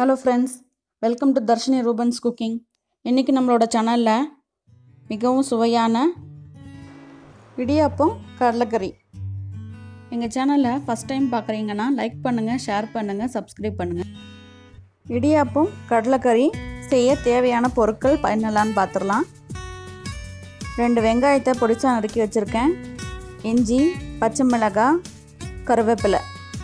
hello friends welcome to Darshini Ruben's cooking இன்றைக்கி நம்மளோட சேனலில் மிகவும் சுவையான இடியாப்பம் கடலைக்கறி எங்கள் சேனலை ஃபஸ்ட் டைம் பார்க்குறீங்கன்னா லைக் பண்ணுங்கள் ஷேர் பண்ணுங்கள் சப்ஸ்கிரைப் பண்ணுங்கள் இடியாப்பம் கடலைக்கறி செய்ய தேவையான பொருட்கள் என்னெல்லாம்னு பார்த்துடலாம் ரெண்டு வெங்காயத்தை பொடிச்சா நறுக்கி வச்சுருக்கேன் இஞ்சி பச்சை மிளகாய் கருவேப்பிலை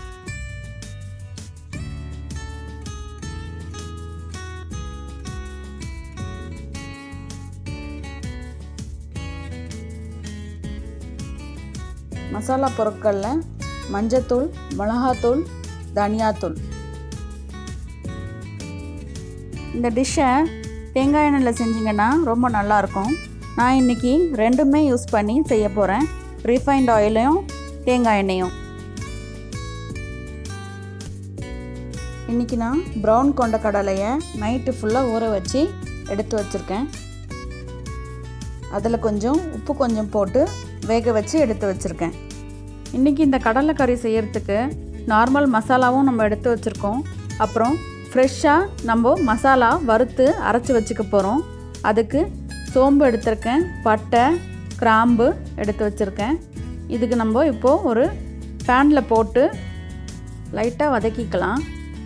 மசாலா பொருட்களில் மஞ்சத்தூள் மிளகாத்தூள் தனியாத்தூள் இந்த டிஷ்ஷை தேங்காய் எண்ணெயில் செஞ்சிங்கன்னா ரொம்ப நல்லாயிருக்கும் நான் இன்றைக்கி ரெண்டுமே யூஸ் பண்ணி செய்ய போகிறேன் ரீஃபைண்ட் ஆயிலையும் தேங்காய் எண்ணெயும் இன்றைக்கி நான் ப்ரௌன் கொண்ட கடலையை நைட்டு ஃபுல்லாக ஊற வச்சு எடுத்து வச்சுருக்கேன் அதில் கொஞ்சம் உப்பு கொஞ்சம் போட்டு வேக வச்சு எடுத்து வச்சுருக்கேன் இன்றைக்கி இந்த கடலைக்கறி செய்கிறதுக்கு நார்மல் மசாலாவும் நம்ம எடுத்து வச்சுருக்கோம் அப்புறம் ஃப்ரெஷ்ஷாக நம்ம மசாலா வறுத்து அரைச்சி வச்சுக்க போகிறோம் அதுக்கு சோம்பு எடுத்திருக்கேன் பட்டை கிராம்பு எடுத்து வச்சுருக்கேன் இதுக்கு நம்ம இப்போது ஒரு பேனில் போட்டு லைட்டாக வதக்கிக்கலாம்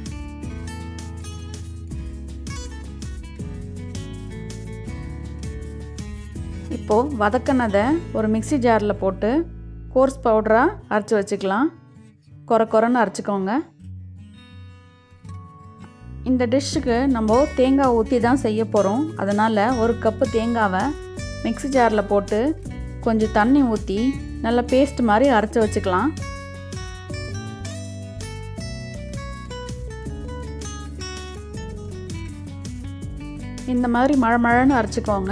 இப்போது வதக்கினதை ஒரு மிக்சி ஜாரில் போட்டு கோர்ஸ் பவுடராக அரைச்சி வச்சுக்கலாம் குறை குறைன்னு அரைச்சிக்கோங்க இந்த டிஷ்ஷுக்கு நம்ம தேங்காய் ஊற்றி தான் செய்ய போகிறோம் அதனால் ஒரு கப்பு தேங்காவை மிக்சி ஜாரில் போட்டு கொஞ்சம் தண்ணி ஊற்றி நல்லா பேஸ்ட் மாதிரி அரைச்சி வச்சுக்கலாம் இந்த மாதிரி மழை மழைன்னு அரைச்சிக்கோங்க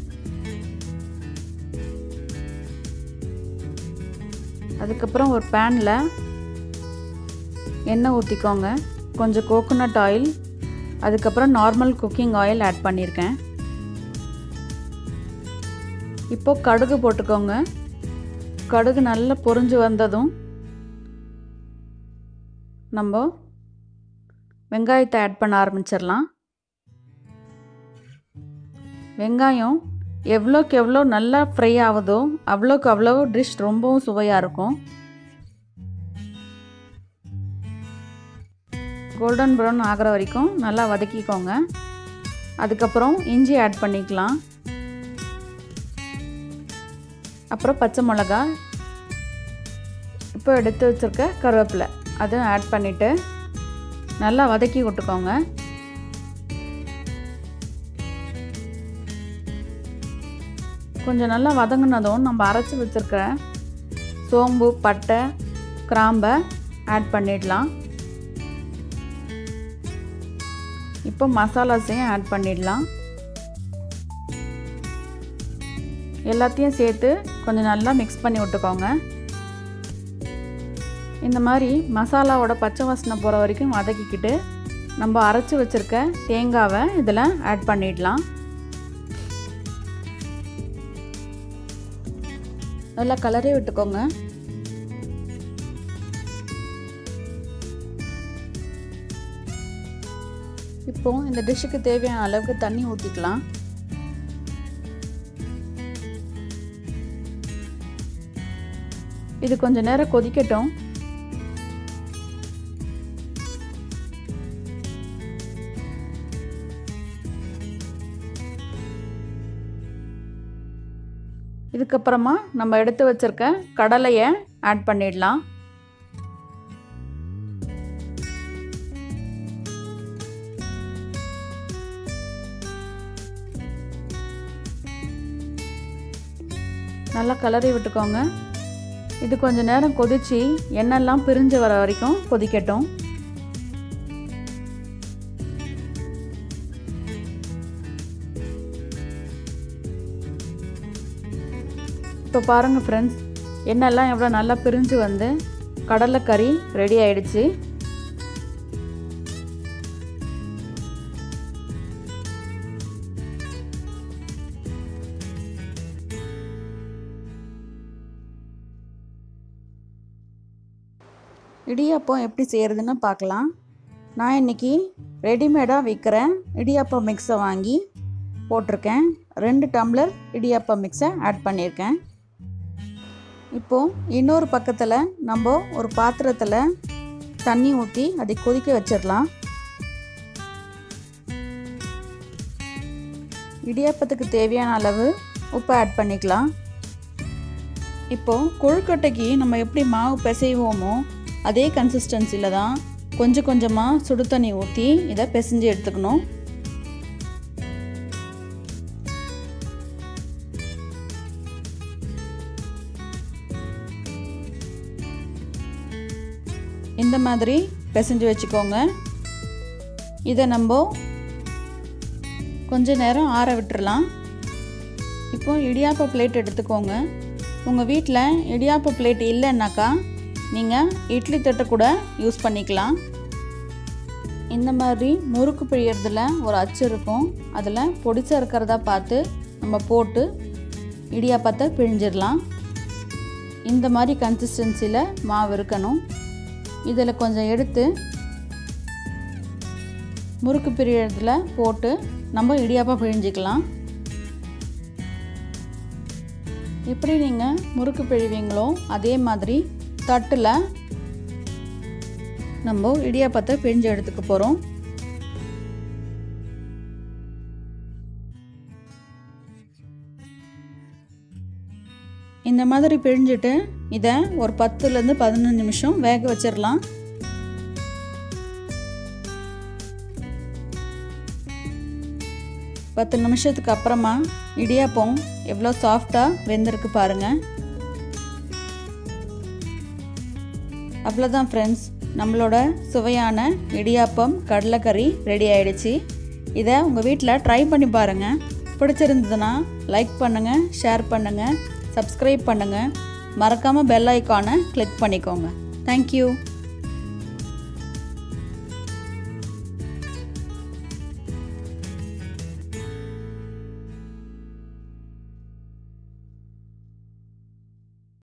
அதுக்கப்புறம் ஒரு பேனில் எண்ணெய் ஊற்றிக்கோங்க கொஞ்சம் கோகோனட் ஆயில் அதுக்கப்புறம் நார்மல் குக்கிங் ஆயில் ஆட் பண்ணியிருக்கேன் இப்போது கடுகு போட்டுக்கோங்க கடுகு நல்லா பொரிஞ்சு வந்ததும் நம்ம வெங்காயத்தை ஆட் பண்ண ஆரம்பிச்சிடலாம் வெங்காயம் எவ்வளோக்கு எவ்வளோ நல்லா ஃப்ரை ஆகுதோ அவ்வளோக்கு அவ்வளோ டிஷ் ரொம்பவும் சுவையாக இருக்கும் கோல்டன் ப்ரௌன் ஆகிற வரைக்கும் நல்லா வதக்கிக்கோங்க அதுக்கப்புறம் இஞ்சி ஆட் பண்ணிக்கலாம் அப்புறம் பச்சை மிளகா இப்போ எடுத்து வச்சுருக்க கருவேப்பிலை அதுவும் ஆட் பண்ணிவிட்டு நல்லா வதக்கி விட்டுக்கோங்க கொஞ்சம் நல்லா வதங்கினதும் நம்ம அரைச்சி வச்சுருக்கிற சோம்பு பட்டை கிராம்பை ஆட் பண்ணிடலாம் இப்போ மசாலாஸையும் ஆட் பண்ணிடலாம் எல்லாத்தையும் சேர்த்து கொஞ்சம் நல்லா மிக்ஸ் பண்ணி விட்டுக்கோங்க இந்த மாதிரி மசாலாவோட பச்சை வாசனை போகிற வரைக்கும் வதக்கிக்கிட்டு நம்ம அரைச்சி வச்சுருக்க தேங்காவை இதில் ஆட் பண்ணிடலாம் நல்லா கலரே விட்டுக்கோங்க இப்போ இந்த டிஷ்ஷுக்கு தேவையான அளவுக்கு தண்ணி ஊற்றிக்கலாம் இது கொஞ்ச நேரம் கொதிக்கட்டும் இதுக்கப்புறமா நம்ம எடுத்து வச்சுருக்க கடலையை ஆட் பண்ணிடலாம் நல்லா கலரி விட்டுக்கோங்க இது கொஞ்சம் நேரம் கொதித்து எண்ணெய்லாம் பிரிஞ்சு வர வரைக்கும் கொதிக்கட்டும் இப்போ பாருங்கள் ஃப்ரெண்ட்ஸ் எண்ணெய்லாம் எவ்வளோ நல்லா பிரிஞ்சு வந்து கடலைக்கறி ரெடி ஆயிடுச்சு இடியாப்பம் எப்படி செய்கிறதுன்னு பார்க்கலாம் நான் இன்றைக்கி ரெடிமேடாக விற்கிற இடியாப்பம் மிக்ஸை வாங்கி போட்டிருக்கேன் ரெண்டு டம்ளர் இடியாப்பம் மிக்ஸை ஆட் பண்ணியிருக்கேன் இப்போது இன்னொரு பக்கத்தில் நம்ம ஒரு பாத்திரத்தில் தண்ணி ஊற்றி அதை கொதிக்க வச்சிடலாம் இடியாப்பத்துக்கு தேவையான அளவு உப்பு ஆட் பண்ணிக்கலாம் இப்போது கொழுக்கட்டைக்கு நம்ம எப்படி மாவு பிசைவோமோ அதே கன்சிஸ்டன்சியில் தான் கொஞ்சம் கொஞ்சமாக சுடு தண்ணி ஊற்றி இதை பிசைஞ்சு எடுத்துக்கணும் இந்த மாதிரி பிசைஞ்சு வச்சுக்கோங்க இதை நம்ம கொஞ்ச நேரம் ஆற விட்டுறலாம் இப்போ இடியாப்ப பிளேட் எடுத்துக்கோங்க உங்கள் வீட்டில் இடியாப்ப பிளேட் இல்லைன்னாக்கா நீங்கள் இட்லி தட்டை கூட யூஸ் பண்ணிக்கலாம் இந்த மாதிரி முறுக்கு பிழியறதுல ஒரு அச்சு இருக்கும் அதில் பொடிசா இருக்கிறதா பார்த்து நம்ம போட்டு இடியாப்பத்தை பிழிஞ்சிடலாம் இந்த மாதிரி கன்சிஸ்டன்சியில் மாவு இருக்கணும் இதில் கொஞ்சம் எடுத்து முறுக்கு பிரியறதுல போட்டு நம்ம இடியாப்பம் பிழிஞ்சிக்கலாம் எப்படி நீங்கள் முறுக்கு பிழிவீங்களோ அதே மாதிரி தட்டில் நம்ம இடியாப்பத்தை பிழிஞ்சு எடுத்துக்க போகிறோம் இந்த மாதிரி பிழிஞ்சிட்டு இதை ஒரு பத்துலேருந்து பதினஞ்சு நிமிஷம் வேக வச்சிடலாம் பத்து நிமிஷத்துக்கு அப்புறமா இடியாப்பம் எவ்வளோ சாஃப்டாக வெந்திருக்கு பாருங்கள் அவ்வளோதான் ஃப்ரெண்ட்ஸ் நம்மளோட சுவையான இடியாப்பம் கடலைக்கறி ரெடி ஆயிடுச்சு இதை உங்கள் வீட்டில் ட்ரை பண்ணி பாருங்கள் பிடிச்சிருந்ததுன்னா லைக் பண்ணுங்கள் ஷேர் பண்ணுங்கள் சப்ஸ்கிரைப் பண்ணுங்கள் மறக்காமல் பெல் ஐக்கானை கிளிக் பண்ணிக்கோங்க தேங்க்யூ